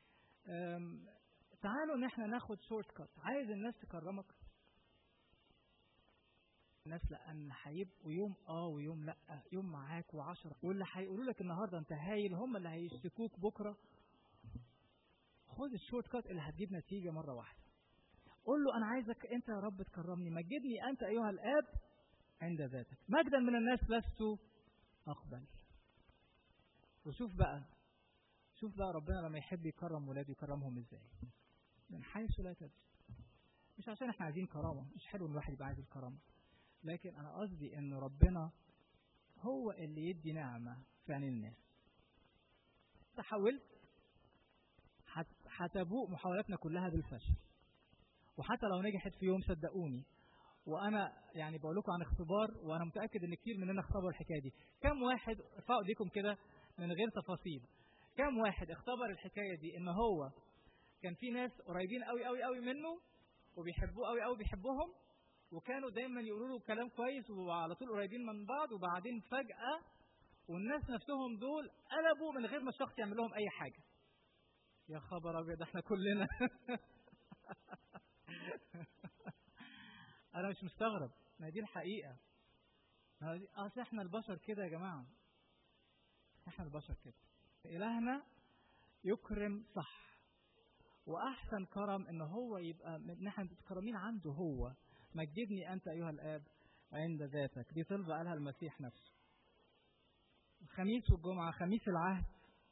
تعالوا إن إحنا ناخد شورت كات عايز الناس تكرمك الناس لان هيبقوا يوم اه ويوم لا يوم معاك وعشرة واللي هيقولوا لك النهارده انت هايل هم اللي هيشتكوك بكره خد الشورت كات اللي هتجيب نتيجه مره واحده قول له انا عايزك انت يا رب تكرمني مجدني انت ايها الاب عند ذاتك مجدا من الناس لست اقبل وشوف بقى شوف بقى ربنا لما يحب يكرم ولاده يكرمهم ازاي من حيث لا تدري مش عشان احنا عايزين كرامه مش حلو ان الواحد يبقى عايز الكرامه لكن أنا قصدي إن ربنا هو اللي يدي نعمة في عين الناس تحاولت هتبوء محاولاتنا كلها بالفشل وحتى لو نجحت في يوم صدقوني وانا يعني بقول لكم عن اختبار وانا متاكد ان كتير مننا اختبروا الحكايه دي كم واحد ارفعوا ايديكم كده من غير تفاصيل كم واحد اختبر الحكايه دي ان هو كان في ناس قريبين قوي قوي قوي منه وبيحبوه قوي قوي بيحبوهم وكانوا دايما يقولوا له كلام كويس وعلى طول قريبين من بعض وبعدين فجأة والناس نفسهم دول قلبوا من غير ما الشخص يعمل لهم أي حاجة. يا خبر أبيض احنا كلنا أنا مش مستغرب ما دي الحقيقة. أصل احنا البشر كده يا جماعة. احنا البشر كده. إلهنا يكرم صح. وأحسن كرم إن هو يبقى من احنا متكرمين عنده هو. مجدني أنت أيها الآب عند ذاتك دي طلبة قالها المسيح نفسه الخميس والجمعة خميس العهد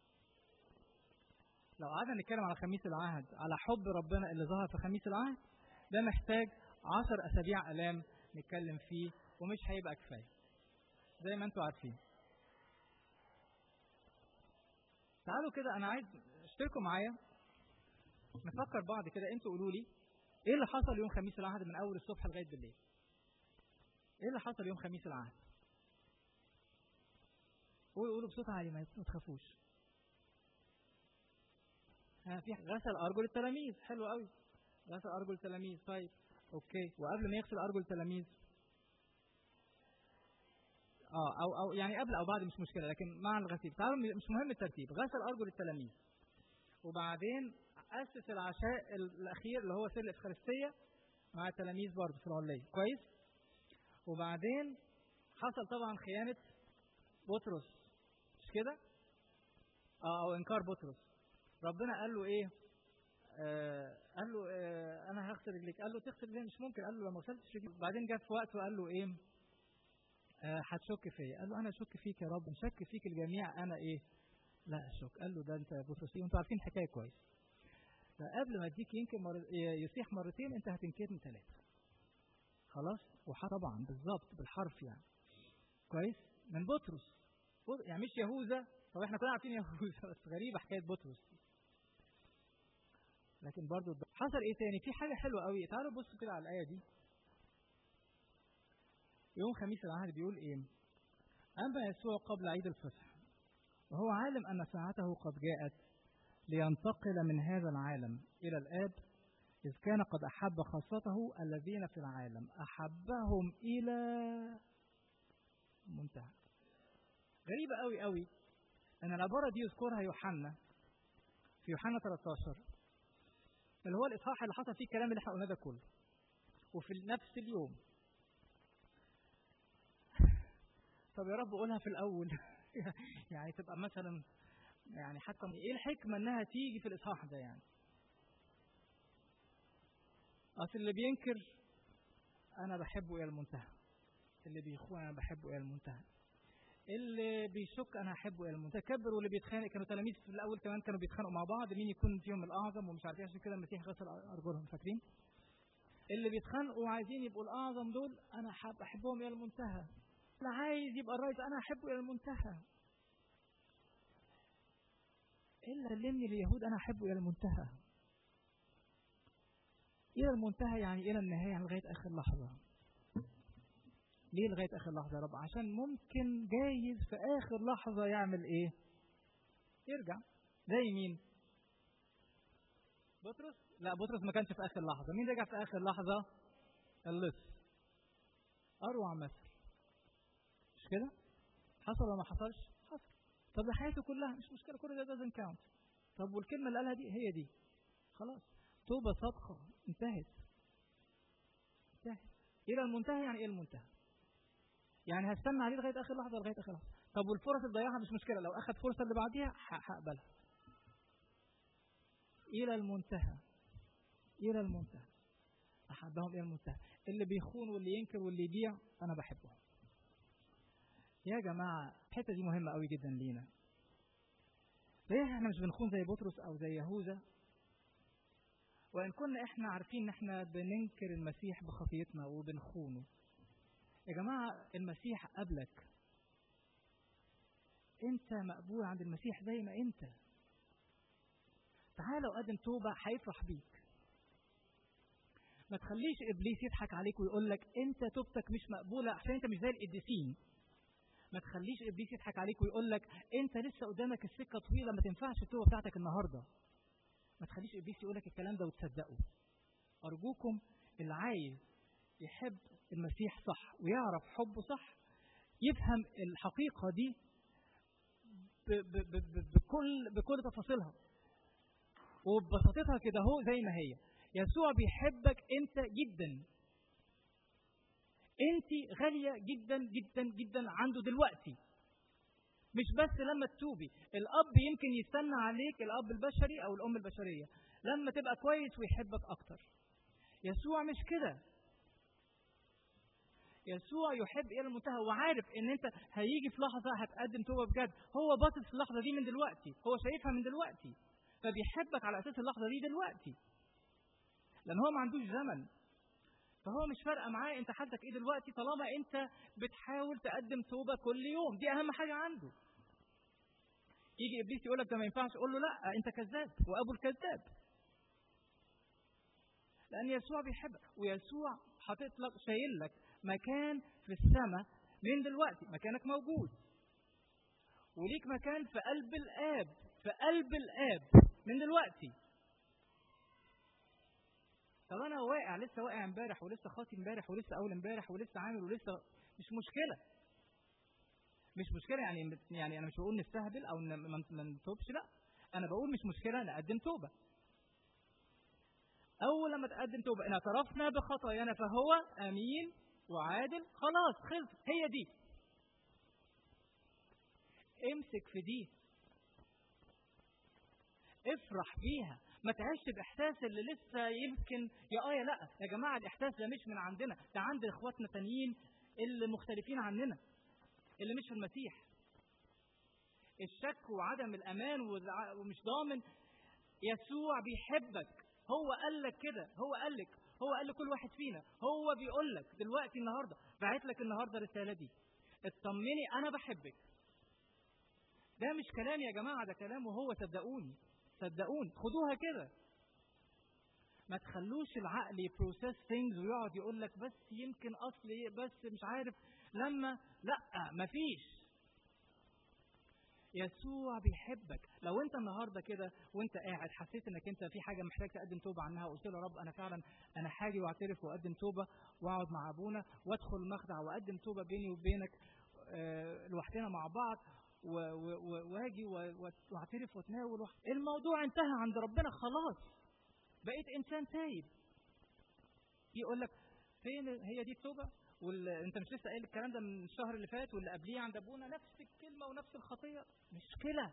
لو قعدنا نتكلم على خميس العهد على حب ربنا اللي ظهر في خميس العهد ده محتاج عشر أسابيع ألام نتكلم فيه ومش هيبقى كفاية زي ما انتوا عارفين تعالوا كده أنا عايز اشتركوا معايا نفكر بعض كده انتوا قولوا لي ايه اللي حصل يوم خميس العهد من اول الصبح لغايه بالليل ايه اللي حصل يوم خميس العهد قولوا قولوا بصوت عالي ما تخافوش ها في غسل ارجل التلاميذ حلو قوي غسل ارجل التلاميذ طيب اوكي وقبل ما يغسل ارجل التلاميذ اه او او يعني قبل او بعد مش مشكله لكن مع الغسيل تعالوا مش مهم الترتيب غسل ارجل التلاميذ وبعدين أسس العشاء الأخير اللي هو سر الإفخارستية مع التلاميذ برضه في العلية كويس وبعدين حصل طبعا خيانة بطرس مش كده؟ اه أو إنكار بطرس ربنا قال له إيه؟ آه قال له آه أنا هغسل رجليك قال له تغسل رجليك مش ممكن قال له لو ما غسلتش رجليك بعدين جه في وقت وقال له إيه؟ آه هتشك فيا قال له أنا أشك فيك يا رب نشك فيك الجميع أنا إيه؟ لا أشك قال له ده أنت بطرس إيه وأنتوا عارفين الحكاية كويس فقبل ما اديك يمكن مر... يصيح مرتين انت هتنكرني ثلاثه خلاص طبعا بالظبط بالحرف يعني كويس من بطرس يعني مش يهوذا طب احنا كنا عارفين يهوذا بس غريبه حكايه بطرس لكن برضه حصل ايه تاني في حاجه حلوه قوي تعالوا بصوا كده على الايه دي يوم خميس العهد بيقول ايه اما يسوع قبل عيد الفصح وهو عالم ان ساعته قد جاءت لينتقل من هذا العالم إلى الآب إذ كان قد أحب خاصته الذين في العالم أحبهم إلى منتهى غريبة قوي قوي أن العبارة دي يذكرها يوحنا في يوحنا 13 اللي هو الإصحاح اللي حصل فيه الكلام اللي احنا قلناه ده كله وفي نفس اليوم طب يا رب قولها في الأول يعني تبقى مثلا يعني حتى ايه الحكمه انها تيجي في الاصحاح ده يعني اصل اللي بينكر انا بحبه الى المنتهى اللي بيخون انا بحبه الى المنتهى اللي بيشك انا احبه الى المنتهى كبر واللي بيتخانق كانوا تلاميذ في الاول كمان كانوا بيتخانقوا مع بعض مين يكون فيهم الاعظم ومش عارفين عشان كده المسيح غسل ارجلهم فاكرين اللي بيتخانقوا وعايزين يبقوا الاعظم دول انا حب احبهم الى المنتهى اللي عايز يبقى الرئيس انا احبه الى المنتهى إلا سلمني اليهود أنا أحبه إلى المنتهى إلى المنتهى يعني إلى النهاية يعني لغاية آخر لحظة ليه لغايه اخر لحظه يا رب عشان ممكن جايز في اخر لحظه يعمل ايه يرجع زي مين بطرس لا بطرس ما كانش في اخر لحظه مين رجع في اخر لحظه اللص اروع مثل مش كده حصل ولا ما حصلش حصل طب ده حياته كلها مش مشكله كل ده doesn't count طب والكلمه اللي قالها دي هي دي خلاص توبه صادقه انتهت انتهت الى المنتهى يعني ايه المنتهى يعني هستنى عليه لغايه اخر لحظه لغايه اخر لحظه طب والفرص اللي ضيعها مش مشكله لو اخذ فرصه اللي بعديها هقبلها الى المنتهى الى المنتهى احبهم الى المنتهى اللي بيخون واللي ينكر واللي يبيع انا بحبهم يا جماعه الحته دي مهمه قوي جدا لينا ليه احنا مش بنخون زي بطرس او زي يهوذا وان كنا احنا عارفين ان احنا بننكر المسيح بخطيتنا وبنخونه يا جماعه المسيح قبلك انت مقبول عند المسيح زي ما انت تعال لو قدم توبه هيفرح بيك ما تخليش ابليس يضحك عليك ويقول لك انت توبتك مش مقبوله عشان انت مش زي القديسين ما تخليش ابليس يضحك عليك ويقول لك انت لسه قدامك السكه طويله ما تنفعش التوبه بتاعتك النهارده ما تخليش ابليس يقول لك الكلام ده وتصدقه ارجوكم اللي عايز يحب المسيح صح ويعرف حبه صح يفهم الحقيقه دي بكل بكل تفاصيلها وببساطتها كده هو زي ما هي يسوع بيحبك انت جدا انت غالية جدا جدا جدا عنده دلوقتي مش بس لما تتوبي الاب يمكن يستنى عليك الاب البشري او الام البشريه لما تبقى كويس ويحبك اكتر يسوع مش كده يسوع يحب الى المنتهى وعارف ان انت هيجي في لحظه هتقدم توبه بجد هو باصص في اللحظه دي من دلوقتي هو شايفها من دلوقتي فبيحبك على اساس اللحظه دي دلوقتي لان هو ما عندوش زمن فهو مش فارقه معاه انت حالتك ايه دلوقتي طالما انت بتحاول تقدم توبه كل يوم دي اهم حاجه عنده يجي ابليس يقول لك ده ما ينفعش قول له لا انت كذاب وابو الكذاب لان يسوع بيحبك ويسوع حاطط لك شايل لك مكان في السماء من دلوقتي مكانك موجود وليك مكان في قلب الاب في قلب الاب من دلوقتي طب انا واقع لسه واقع امبارح ولسه خاطي امبارح ولسه اول امبارح ولسه عامل ولسه مش مشكله مش مشكله يعني يعني انا مش بقول نستهبل او ما نتوبش لا انا بقول مش مشكله نقدم توبه اول لما تقدم توبه ان اعترفنا بخطايانا فهو امين وعادل خلاص خلص هي دي امسك في دي افرح بيها ما تعيش باحساس اللي لسه يمكن يا اه يا لا يا جماعه الاحساس ده مش من عندنا ده عند اخواتنا تانيين اللي مختلفين عننا اللي مش في المسيح الشك وعدم الامان ومش ضامن يسوع بيحبك هو قال لك كده هو قال لك هو قال لكل واحد فينا هو بيقول لك دلوقتي النهارده بعت لك النهارده الرساله دي اطمني انا بحبك ده مش كلام يا جماعه ده كلام وهو صدقوني صدقوني خدوها كده ما تخلوش العقل يبروسيس ثينجز ويقعد يقول لك بس يمكن اصل بس مش عارف لما لا مفيش يسوع بيحبك لو انت النهارده كده وانت قاعد حسيت انك انت في حاجه محتاج تقدم توبه عنها وقلت له يا رب انا فعلا انا حاجي واعترف واقدم توبه واقعد مع ابونا وادخل المخدع واقدم توبه بيني وبينك اه لوحدنا مع بعض واجي واعترف واتناول الموضوع انتهى عند ربنا خلاص بقيت انسان تايب يقول لك فين هي دي التوبه وانت مش لسه قايل الكلام ده من الشهر اللي فات واللي قبليه عند ابونا نفس الكلمه ونفس الخطيه مشكله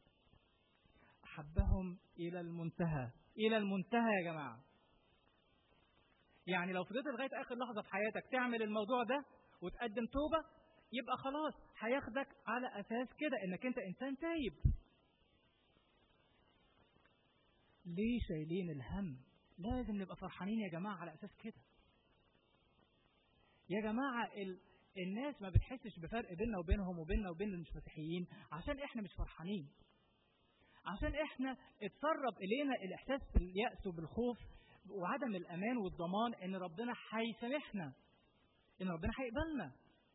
احبهم الى المنتهى الى المنتهى يا جماعه يعني لو فضلت لغايه اخر لحظه في حياتك تعمل الموضوع ده وتقدم توبه يبقى خلاص هياخدك على اساس كده انك انت انسان تايب ليه شايلين الهم لازم نبقى فرحانين يا جماعه على اساس كده يا جماعه ال... الناس ما بتحسش بفرق بيننا وبينهم وبيننا وبين المش مسيحيين عشان احنا مش فرحانين عشان احنا اتسرب الينا الاحساس بالياس وبالخوف وعدم الامان والضمان ان ربنا هيسامحنا ان ربنا هيقبلنا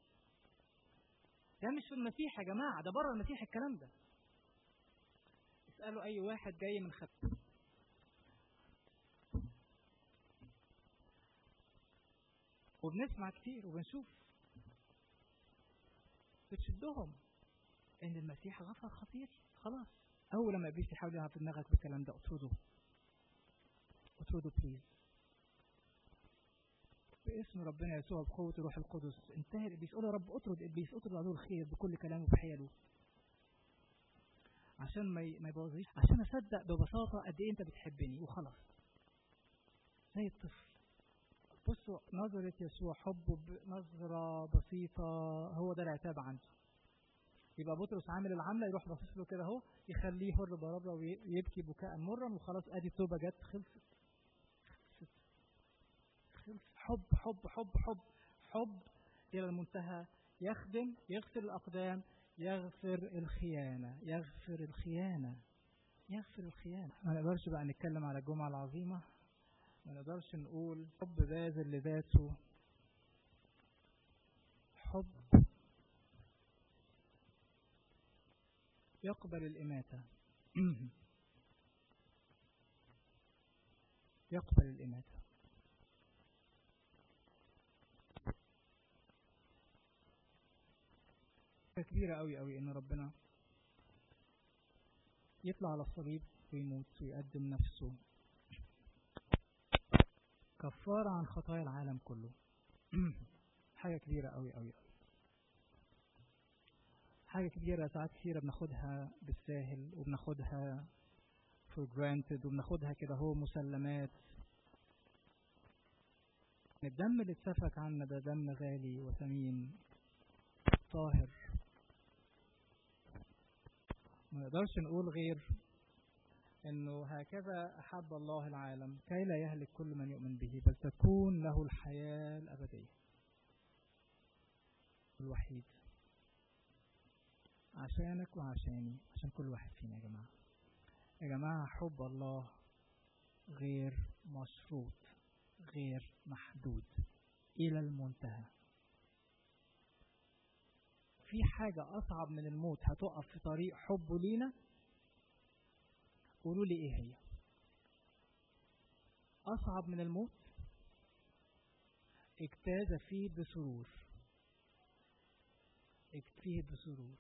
ده مش في المسيح يا جماعه ده بره المسيح الكلام ده اسالوا اي واحد جاي من خط وبنسمع كتير وبنشوف بتشدهم ان المسيح غفر خطير خلاص اول لما ابليس يحاول يلعب في دماغك بالكلام ده اطرده اطرده بليز باسم ربنا يسوع بقوة الروح القدس انتهي ابليس قول يا رب اطرد ابليس اطرد عدو الخير بكل كلامه وبحيله عشان ما ما يبوظيش عشان اصدق ببساطة قد ايه انت بتحبني وخلاص زي الطفل بصوا نظرة يسوع حبه بنظرة بسيطة هو ده العتاب عنده يبقى بطرس عامل العملة يروح باصص له كده اهو يخليه يهر بربرة ويبكي بكاء مرا وخلاص ادي التوبة جت خلصت خلصت حب حب حب حب حب إلى المنتهى يخدم يغفر الأقدام يغفر الخيانة يغفر الخيانة يغفر الخيانة ما نقدرش بقى نتكلم على الجمعة العظيمة ما نقدرش نقول حب باذل لذاته حب يقبل الإماتة يقبل الإماتة كبيرة أوي أوي إن ربنا يطلع على الصليب ويموت ويقدم نفسه كفارة عن خطايا العالم كله حاجة كبيرة أوي أوي أوي حاجة كبيرة ساعات كثيرة بناخدها بالساهل وبناخدها for granted وبناخدها كده هو مسلمات الدم اللي اتسفك عنا ده دم غالي وثمين طاهر ما نقدرش نقول غير انه هكذا احب الله العالم كي لا يهلك كل من يؤمن به بل تكون له الحياه الابديه الوحيد عشانك وعشاني عشان كل واحد فينا يا جماعه يا جماعه حب الله غير مشروط غير محدود الى المنتهى في حاجة أصعب من الموت هتقف في طريق حبه لينا قولوا لي إيه هي أصعب من الموت اجتاز فيه بسرور اكتفيه بسرور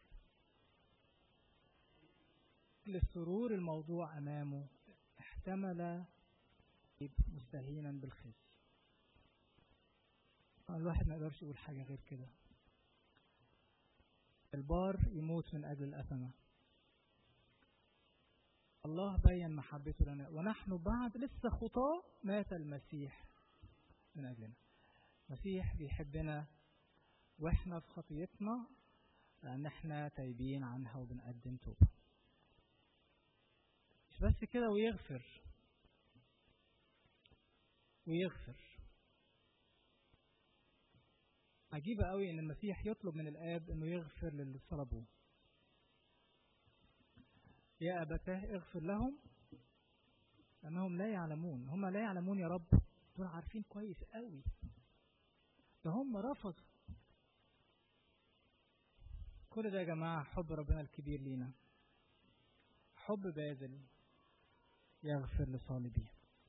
للسرور الموضوع أمامه احتمل مستهينا بالخزي الواحد ما يقدرش يقول حاجة غير كده البار يموت من أجل الأثمة الله بين محبته لنا ونحن بعد لسه خطاة مات المسيح من أجلنا المسيح بيحبنا واحنا في خطيتنا لأن احنا تايبين عنها وبنقدم توبة مش بس كده ويغفر ويغفر عجيبة قوي ان المسيح يطلب من الاب انه يغفر للي صلبوه يا ابتاه اغفر لهم لانهم لا يعلمون هم لا يعلمون يا رب دول عارفين كويس قوي ده هم رفضوا كل ده يا جماعة حب ربنا الكبير لينا حب باذل يغفر لصالبيه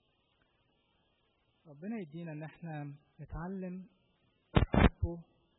ربنا يدينا ان احنا نتعلم حبه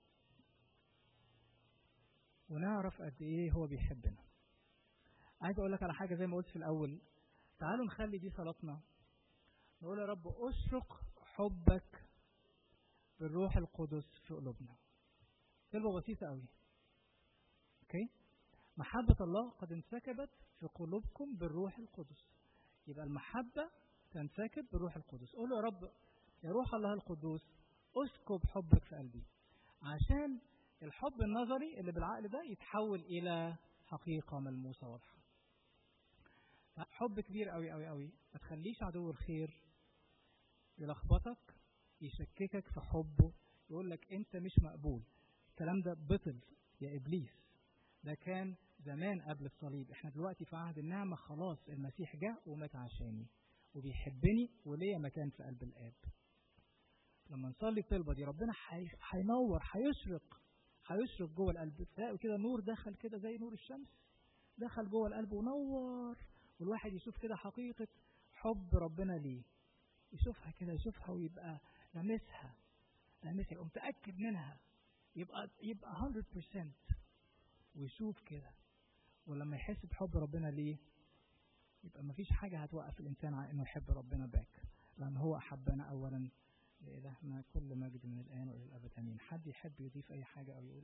ونعرف قد ايه هو بيحبنا عايز اقول لك على حاجه زي ما قلت في الاول تعالوا نخلي دي صلاتنا نقول يا رب اشرق حبك بالروح القدس في قلوبنا كلمه بسيطه قوي اوكي محبه الله قد انسكبت في قلوبكم بالروح القدس يبقى المحبه تنسكب بالروح القدس قول يا رب يا روح الله القدوس اسكب حبك في قلبي عشان الحب النظري اللي بالعقل ده يتحول الى حقيقة ملموسة واضحة حب كبير قوي قوي قوي ما تخليش عدو الخير يلخبطك يشككك في حبه يقول لك انت مش مقبول الكلام ده بطل يا ابليس ده كان زمان قبل الصليب احنا دلوقتي في عهد النعمة خلاص المسيح جه ومات عشاني وبيحبني وليا مكان في قلب الاب لما نصلي الطلبة دي ربنا هينور هيشرق هيشرق جوه القلب تلاقوا كده نور دخل كده زي نور الشمس دخل جوه القلب ونور والواحد يشوف كده حقيقة حب ربنا ليه يشوفها كده يشوفها ويبقى لامسها لامسها يبقى متأكد منها يبقى يبقى 100% ويشوف كده ولما يحس بحب ربنا ليه يبقى مفيش حاجة هتوقف الإنسان عن إنه يحب ربنا باك لأن هو أحبنا أولا لإلهنا كل مجد من الآن وإلى الأبد آمين حد يحب يضيف أي حاجة أو يقول